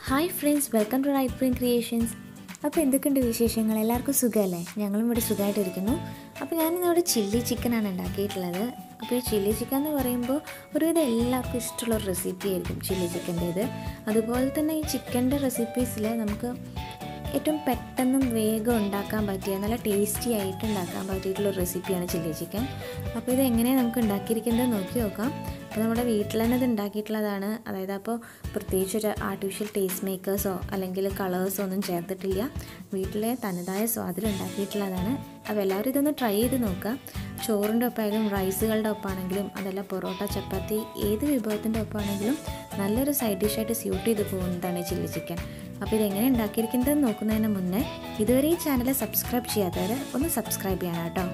hi friends welcome to right brain creations അപ്പോൾ എന്തൊക്കെയുണ്ട് വിശേഷങ്ങൾ എല്ലാവർക്കും സുഖമല്ലേ ഞങ്ങളും ഇവിടെ സുഖമായിട്ടിരിക്കുന്നു അപ്പോൾ ഞാനിന്നിവിടെ ചില്ലി ചിക്കനാണ് ഉണ്ടാക്കിയിട്ടുള്ളത് അപ്പോൾ ഈ ചില്ലി ചിക്കൻ എന്ന് പറയുമ്പോൾ ഒരുവിധം എല്ലാവർക്കും ഇഷ്ടമുള്ള ഒരു റെസിപ്പി ആയിരിക്കും ചില്ലി ചിക്കൻ്റേത് അതുപോലെ തന്നെ ഈ ചിക്കൻ്റെ റെസിപ്പീസിൽ നമുക്ക് ഏറ്റവും പെട്ടെന്നും വേഗം ഉണ്ടാക്കാൻ പറ്റിയ നല്ല ടേസ്റ്റി ആയിട്ട് ഉണ്ടാക്കാൻ പറ്റിയിട്ടുള്ള ഒരു റെസിപ്പിയാണ് ചില്ലി ചിക്കൻ അപ്പോൾ ഇത് എങ്ങനെയാണ് നമുക്ക് ഉണ്ടാക്കിയിരിക്കുന്നത് നോക്കി നോക്കാം അപ്പോൾ നമ്മുടെ വീട്ടിൽ തന്നെ ഇത് ഉണ്ടാക്കിയിട്ടുള്ളതാണ് അതായത് അപ്പോൾ പ്രത്യേകിച്ച് ഒരു ആർട്ടിഫിഷ്യൽ ടേസ്റ്റ് മേക്കേഴ്സോ അല്ലെങ്കിൽ കളേഴ്സോ ഒന്നും ചേർത്തിട്ടില്ല വീട്ടിലെ തനതായ സ്വാദിൽ ഉണ്ടാക്കിയിട്ടുള്ളതാണ് അപ്പോൾ എല്ലാവരും ഇതൊന്ന് ട്രൈ ചെയ്ത് നോക്കുക ചോറിൻ്റെ ഒപ്പമായാലും റൈസുകളുടെ ഒപ്പമാണെങ്കിലും അതല്ല പൊറോട്ട ചപ്പാത്തി ഏത് വിഭവത്തിൻ്റെ ഒപ്പമാണെങ്കിലും നല്ലൊരു സൈഡ് ഡിഷായിട്ട് സ്യൂട്ട് ചെയ്ത് പോകുന്നതാണ് ഈ ചില്ലി ചിക്കൻ അപ്പോൾ ഇതെങ്ങനെ ഉണ്ടാക്കിയിരിക്കുന്നത് നോക്കുന്നതിന് മുന്നേ ഇതുവരെ ഈ ചാനൽ സബ്സ്ക്രൈബ് ചെയ്യാത്തവർ ഒന്ന് സബ്സ്ക്രൈബ് ചെയ്യണം കേട്ടോ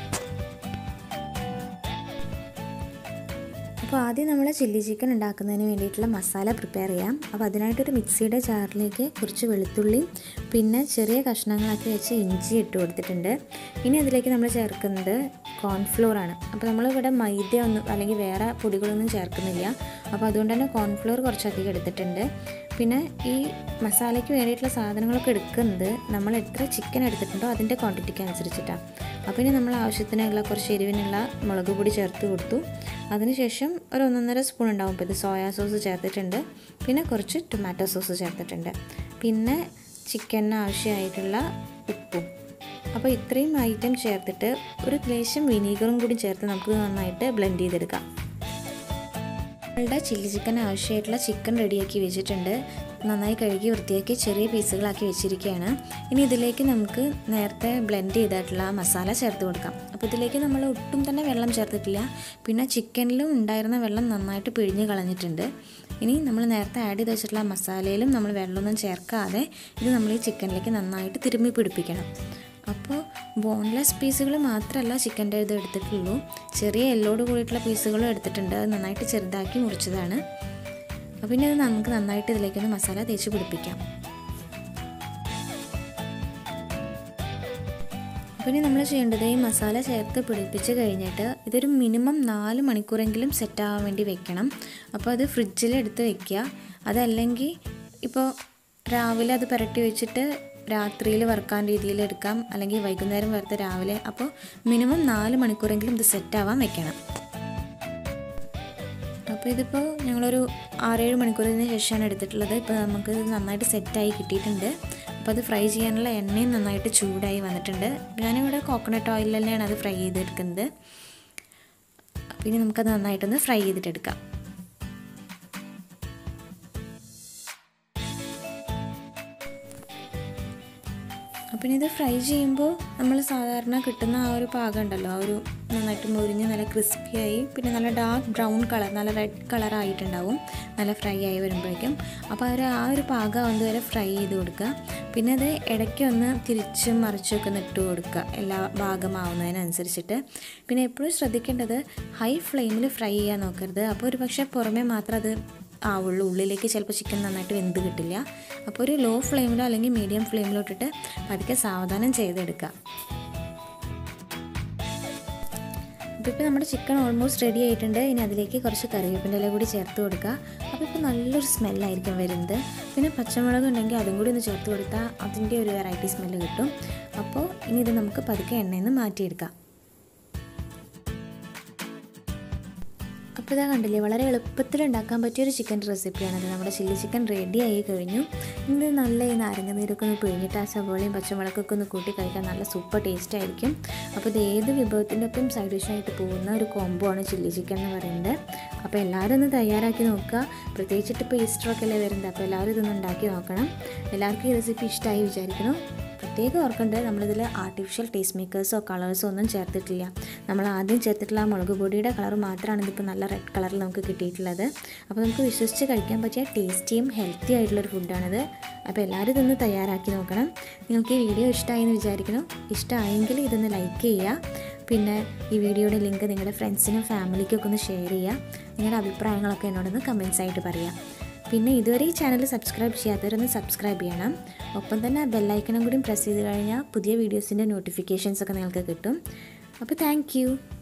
അപ്പോൾ ആദ്യം നമ്മൾ ചില്ലി ചിക്കൻ ഉണ്ടാക്കുന്നതിന് വേണ്ടിയിട്ടുള്ള മസാല പ്രിപ്പയർ ചെയ്യാം അപ്പോൾ അതിനായിട്ടൊരു മിക്സിയുടെ ജാറിലേക്ക് കുറച്ച് വെളുത്തുള്ളിയും പിന്നെ ചെറിയ കഷ്ണങ്ങളാക്കി വെച്ച് ഇഞ്ചി ഇട്ട് കൊടുത്തിട്ടുണ്ട് ഇനി അതിലേക്ക് നമ്മൾ ചേർക്കുന്നത് കോൺഫ്ലോർ ആണ് അപ്പോൾ നമ്മളിവിടെ മൈദ ഒന്നും അല്ലെങ്കിൽ വേറെ പൊടികളൊന്നും ചേർക്കുന്നില്ല അപ്പോൾ അതുകൊണ്ട് തന്നെ കോൺഫ്ലോർ കുറച്ചധികം എടുത്തിട്ടുണ്ട് പിന്നെ ഈ മസാലയ്ക്ക് വേണ്ടിയിട്ടുള്ള സാധനങ്ങളൊക്കെ എടുക്കുന്നത് നമ്മൾ എത്ര ചിക്കൻ എടുത്തിട്ടുണ്ടോ അതിൻ്റെ ക്വാണ്ടിറ്റിക്ക് അനുസരിച്ചിട്ടാണ് അപ്പോൾ ഇനി നമ്മൾ ആവശ്യത്തിനുള്ള കുറച്ച് എരിവിനുള്ള മുളക് പൊടി ചേർത്ത് കൊടുത്തു അതിനുശേഷം ഒരു ഒന്നൊന്നര സ്പൂൺ ഉണ്ടാവും ഇപ്പോൾ ഇത് സോയാ സോസ് ചേർത്തിട്ടുണ്ട് പിന്നെ കുറച്ച് ടൊമാറ്റോ സോസ് ചേർത്തിട്ടുണ്ട് പിന്നെ ചിക്കന് ആവശ്യമായിട്ടുള്ള ഉപ്പും അപ്പോൾ ഇത്രയും ഐറ്റം ചേർത്തിട്ട് ഒരു ലേശം വിനീഗറും കൂടി ചേർത്ത് നമുക്ക് നന്നായിട്ട് ബ്ലെൻഡ് ചെയ്തെടുക്കാം നമ്മളുടെ ചില്ലി ചിക്കൻ ആവശ്യമായിട്ടുള്ള ചിക്കൻ റെഡിയാക്കി വെച്ചിട്ടുണ്ട് നന്നായി കഴുകി വൃത്തിയാക്കി ചെറിയ പീസുകളാക്കി വെച്ചിരിക്കുകയാണ് ഇനി ഇതിലേക്ക് നമുക്ക് നേരത്തെ ബ്ലെൻഡ് ചെയ്തിട്ടുള്ള മസാല ചേർത്ത് കൊടുക്കാം അപ്പോൾ ഇതിലേക്ക് നമ്മൾ ഒട്ടും തന്നെ വെള്ളം ചേർത്തിട്ടില്ല പിന്നെ ചിക്കനിലും ഉണ്ടായിരുന്ന വെള്ളം നന്നായിട്ട് പിഴിഞ്ഞ് കളഞ്ഞിട്ടുണ്ട് ഇനി നമ്മൾ നേരത്തെ ആഡ് ചെയ്ത് വെച്ചിട്ടുള്ള മസാലയിലും നമ്മൾ വെള്ളമൊന്നും ചേർക്കാതെ ഇത് നമ്മൾ ഈ ചിക്കനിലേക്ക് നന്നായിട്ട് തിരുമ്മി പിടിപ്പിക്കണം അപ്പോൾ ബോൺലെസ് പീസുകൾ മാത്രമല്ല ചിക്കൻ്റെ ഇത് എടുത്തിട്ടുള്ളൂ ചെറിയ എല്ലോട് കൂടിയിട്ടുള്ള പീസുകളും എടുത്തിട്ടുണ്ട് അത് നന്നായിട്ട് ചെറുതാക്കി മുറിച്ചതാണ് അപ്പോൾ ഇനി അത് നമുക്ക് നന്നായിട്ട് ഇതിലേക്കൊന്ന് മസാല തേച്ച് പിടിപ്പിക്കാം അപ്പോൾ ഇനി നമ്മൾ ചെയ്യേണ്ടത് ഈ മസാല ചേർത്ത് പിടിപ്പിച്ച് കഴിഞ്ഞിട്ട് ഇതൊരു മിനിമം നാല് മണിക്കൂറെങ്കിലും സെറ്റ് ആവാൻ വേണ്ടി വെക്കണം അപ്പോൾ അത് ഫ്രിഡ്ജിൽ എടുത്ത് വെക്കുക അതല്ലെങ്കിൽ ഇപ്പോൾ രാവിലെ അത് പുരട്ടി വെച്ചിട്ട് രാത്രിയിൽ വറുക്കാൻ രീതിയിൽ എടുക്കാം അല്ലെങ്കിൽ വൈകുന്നേരം വറുത്ത് രാവിലെ അപ്പോൾ മിനിമം നാല് മണിക്കൂറെങ്കിലും ഇത് സെറ്റ് ആവാൻ വെക്കണം അപ്പോൾ ഇതിപ്പോൾ ഞങ്ങളൊരു ആറേഴ് മണിക്കൂറിന് ശേഷമാണ് എടുത്തിട്ടുള്ളത് ഇപ്പോൾ നമുക്ക് ഇത് നന്നായിട്ട് സെറ്റായി കിട്ടിയിട്ടുണ്ട് അപ്പോൾ അത് ഫ്രൈ ചെയ്യാനുള്ള എണ്ണയും നന്നായിട്ട് ചൂടായി വന്നിട്ടുണ്ട് ഞാനിവിടെ കോക്കനട്ട് ഓയിൽ തന്നെയാണ് അത് ഫ്രൈ ചെയ്തെടുക്കുന്നത് അപ്പോൾ ഇനി നമുക്കത് നന്നായിട്ടൊന്ന് ഫ്രൈ ചെയ്തിട്ടെടുക്കാം അപ്പം ഇത് ഫ്രൈ ചെയ്യുമ്പോൾ നമ്മൾ സാധാരണ കിട്ടുന്ന ആ ഒരു പാകം ഉണ്ടല്ലോ ആ ഒരു നന്നായിട്ട് മുരിഞ്ഞ് നല്ല ക്രിസ്പിയായി പിന്നെ നല്ല ഡാർക്ക് ബ്രൗൺ കളർ നല്ല റെഡ് കളറായിട്ടുണ്ടാവും നല്ല ഫ്രൈ ആയി വരുമ്പോഴേക്കും അപ്പോൾ അവർ ആ ഒരു പാകം ആവുന്നത് വരെ ഫ്രൈ ചെയ്ത് കൊടുക്കുക പിന്നെ അത് ഇടയ്ക്ക് ഒന്ന് തിരിച്ചും മറിച്ചൊക്കെ ഒന്ന് ഇട്ട് കൊടുക്കുക എല്ലാ ഭാഗമാവുന്നതിനനുസരിച്ചിട്ട് പിന്നെ എപ്പോഴും ശ്രദ്ധിക്കേണ്ടത് ഹൈ ഫ്ലെയിമിൽ ഫ്രൈ ചെയ്യാൻ നോക്കരുത് അപ്പോൾ ഒരു പക്ഷേ പുറമേ മാത്രം അത് ആവുള്ളൂ ഉള്ളിലേക്ക് ചിലപ്പോൾ ചിക്കൻ നന്നായിട്ട് വെന്ത് കിട്ടില്ല അപ്പോൾ ഒരു ലോ ഫ്ലെയിമിലോ അല്ലെങ്കിൽ മീഡിയം ഫ്ലെയിമിലോ ഇട്ടിട്ട് പതുക്കെ സാവധാനം ചെയ്തെടുക്കുക അപ്പോൾ ഇപ്പോൾ നമ്മുടെ ചിക്കൻ ഓൾമോസ്റ്റ് റെഡി ആയിട്ടുണ്ട് ഇനി അതിലേക്ക് കുറച്ച് കറിവേപ്പിൻ്റെ ഇല കൂടി ചേർത്ത് കൊടുക്കുക അപ്പോൾ ഇപ്പോൾ നല്ലൊരു സ്മെല്ലായിരിക്കും വരുന്നത് പിന്നെ പച്ചമുളക് ഉണ്ടെങ്കിൽ അതും കൂടി ഒന്ന് ചേർത്ത് കൊടുത്താൽ അതിൻ്റെ ഒരു വെറൈറ്റി സ്മെല്ല് കിട്ടും അപ്പോൾ ഇനി ഇത് നമുക്ക് പതുക്കെ എണ്ണയിൽ നിന്ന് മാറ്റിയെടുക്കാം അപ്പോൾ ഇതാ കണ്ടില്ലേ വളരെ എളുപ്പത്തിൽ ഉണ്ടാക്കാൻ പറ്റിയൊരു ചിക്കൻ റെസിപ്പിയാണത് നമ്മുടെ ചില്ലി ചിക്കൻ റെഡി ആയി കഴിഞ്ഞു ഇത് നല്ല ഈ നാരങ്ങ നീരൊക്കെ ഒന്ന് പിഴിഞ്ഞിട്ട് ആ സവോളയും പച്ചമുളകൊക്കെ ഒന്ന് കൂട്ടി കഴിക്കാൻ നല്ല സൂപ്പർ ടേസ്റ്റ് ആയിരിക്കും അപ്പോൾ ഇത് ഏത് വിഭവത്തിൻ്റെ ഒപ്പം സൈഡ് ഡിഷായിട്ട് പോകുന്ന ഒരു കോംബോ ആണ് ചില്ലി ചിക്കൻ എന്ന് പറയുന്നത് അപ്പോൾ എല്ലാവരും ഒന്ന് തയ്യാറാക്കി നോക്കുക പ്രത്യേകിച്ചിട്ട് ഇപ്പോൾ ഈസ്റ്ററൊക്കെ അല്ലേ വരുന്നത് അപ്പോൾ എല്ലാവരും ഇതൊന്ന് ഉണ്ടാക്കി നോക്കണം എല്ലാവർക്കും ഈ റെസിപ്പി ഇഷ്ടമായി വിചാരിക്കണം പ്രത്യേകം ഓർക്കേണ്ടത് നമ്മളിതിൽ ആർട്ടിഫിഷ്യൽ ടേസ്റ്റ് മേക്കേഴ്സോ കളേഴ്സോ ഒന്നും ചേർത്തിട്ടില്ല നമ്മൾ ആദ്യം ചേർത്തിട്ടുള്ള ആ മുളക് പൊടിയുടെ കളർ മാത്രമാണ് ഇതിപ്പോൾ നല്ല റെഡ് കളറിൽ നമുക്ക് കിട്ടിയിട്ടുള്ളത് അപ്പോൾ നമുക്ക് വിശ്വസിച്ച് കഴിക്കാൻ പറ്റിയ ടേസ്റ്റിയും ഹെൽത്തി ആയിട്ടുള്ളൊരു ഫുഡാണിത് അപ്പോൾ എല്ലാവരും ഇതൊന്ന് തയ്യാറാക്കി നോക്കണം നിങ്ങൾക്ക് ഈ വീഡിയോ ഇഷ്ടമായി എന്ന് വിചാരിക്കണം ഇഷ്ടമായെങ്കിൽ ഇതൊന്ന് ലൈക്ക് ചെയ്യുക പിന്നെ ഈ വീഡിയോയുടെ ലിങ്ക് നിങ്ങളുടെ ഫ്രണ്ട്സിനും ഫാമിലിക്കൊക്കെ ഒന്ന് ഷെയർ ചെയ്യുക നിങ്ങളുടെ അഭിപ്രായങ്ങളൊക്കെ എന്നോടൊന്ന് കമൻസ് ആയിട്ട് പറയാം പിന്നെ ഇതുവരെ ഈ ചാനൽ സബ്സ്ക്രൈബ് ചെയ്യാത്തവരൊന്ന് സബ്സ്ക്രൈബ് ചെയ്യണം ഒപ്പം തന്നെ ബെല്ലൈക്കണും കൂടി പ്രസ് ചെയ്ത് കഴിഞ്ഞാൽ പുതിയ വീഡിയോസിൻ്റെ നോട്ടിഫിക്കേഷൻസ് ഒക്കെ നിങ്ങൾക്ക് കിട്ടും അപ്പോൾ താങ്ക്